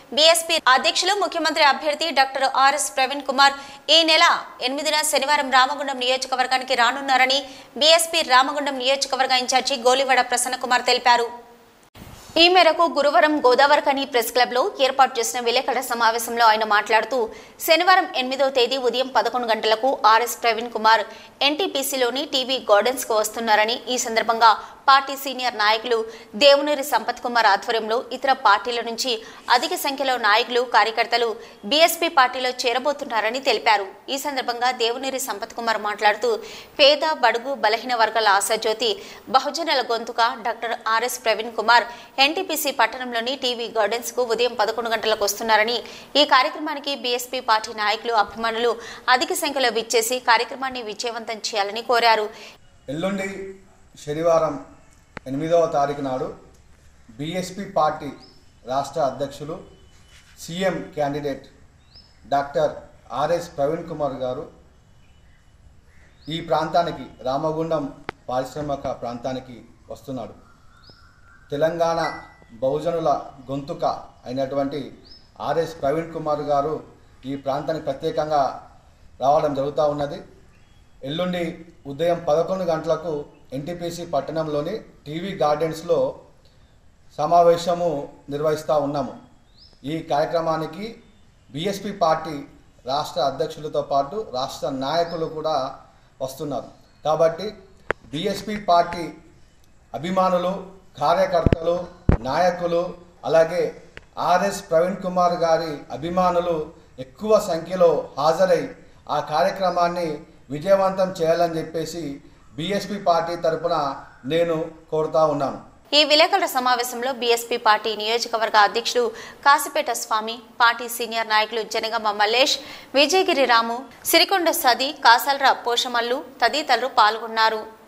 BSP అధ్యక్షులు ముఖ్యమంత్రి అభ్యర్థి డాక్టర్ ఆర్ఎస్ ప్రవీణ్ కుమార్ ఈ నెల ఎనిమిదిన శనివారం రామగుండం నియోజకవర్గానికి రానున్నారని బీఎస్పీ రామగుండం నియోజకవర్గ ఇన్ఛార్జి గోలివాడ ప్రసన్న కుమార్ తెలిపారు ఈ మేరకు గురువారం గోదావరికని ప్రెస్ క్లబ్ లో ఏర్పాటు చేసిన విలేకరుల సమావేశంలో ఆయన మాట్లాడుతూ శనివారం ఎనిమిదవ తేదీ ఉదయం పదకొండు గంటలకు ఆర్ఎస్ ప్రవీణ్ కుమార్ ఎన్టీపీసీలోని టీవీ గార్డెన్స్ కు వస్తున్నారని ఈ సందర్భంగా పార్టీ సీనియర్ నాయకులు దేవునూరి సంపత్ కుమార్ ఆధ్వర్యంలో ఇతర పార్టీల నుంచి అధిక సంఖ్యలో నాయకులు కార్యకర్తలు బీఎస్పీ పార్టీలో చేరబోతున్నారని తెలిపారు ఈ సందర్భంగా దేవునూరి సంపత్ కుమార్ మాట్లాడుతూ పేద బడుగు బలహీన వర్గాల ఆశాజ్యోతి బహుజనుల గొంతుక doctor RS Praveen Kumar NTPC పట్టణంలోని టీవీ గార్డెన్స్ కు ఉదయం పదకొండు గంటలకు వస్తున్నారని ఈ కార్యక్రమానికి బీఎస్పీ పార్టీ నాయకులు అభిమానులు అధిక సంఖ్యలో విచ్చేసి కార్యక్రమాన్ని విజయవంతం చేయాలని కోరారు ఎల్లుండి శనివారం ఎనిమిదవ తారీఖు నాడు బీఎస్పీ పార్టీ రాష్ట్ర అధ్యక్షులు CM candidate doctor RS Praveen Kumar garu ఈ ప్రాంతానికి రామగుండం పారిశ్రామిక ప్రాంతానికి వస్తున్నాడు తెలంగాణ బహుజనుల గొంతుక అయినటువంటి ఆర్ఎస్ ప్రవీణ్ కుమార్ గారు ఈ ప్రాంతానికి ప్రత్యేకంగా రావడం జరుగుతూ ఉన్నది ఎల్లుండి ఉదయం పదకొండు గంటలకు ఎన్టీపీసీ పట్టణంలోని టీవీ గార్డెన్స్లో సమావేశము నిర్వహిస్తూ ఉన్నాము ఈ కార్యక్రమానికి బీఎస్పీ పార్టీ రాష్ట్ర అధ్యక్షులతో పాటు రాష్ట్ర నాయకులు కూడా వస్తున్నారు కాబట్టి బీఎస్పీ పార్టీ అభిమానులు కార్యకర్తలు నాయకులు అలాగే ఆర్ఎస్ ప్రవీణ్ కుమార్ గారి అభిమానులు ఎక్కువ సంఖ్యలో హాజరై ఆ కార్యక్రమాన్ని విజయవంతం చేయాలని చెప్పేసి బీఎస్పీ పార్టీ తరపున నేను కోరుతా ఉన్నాను ఈ విలేకరుల సమావేశంలో బీఎస్పీ పార్టీ నియోజకవర్గ అధ్యక్షులు కాసిపేట స్వామి పార్టీ సీనియర్ నాయకులు జనగమ్మ మల్లేష్ విజయగిరి రాము సిరికొండ సది కాసల్ర పోషమల్లు తదితరులు పాల్గొన్నారు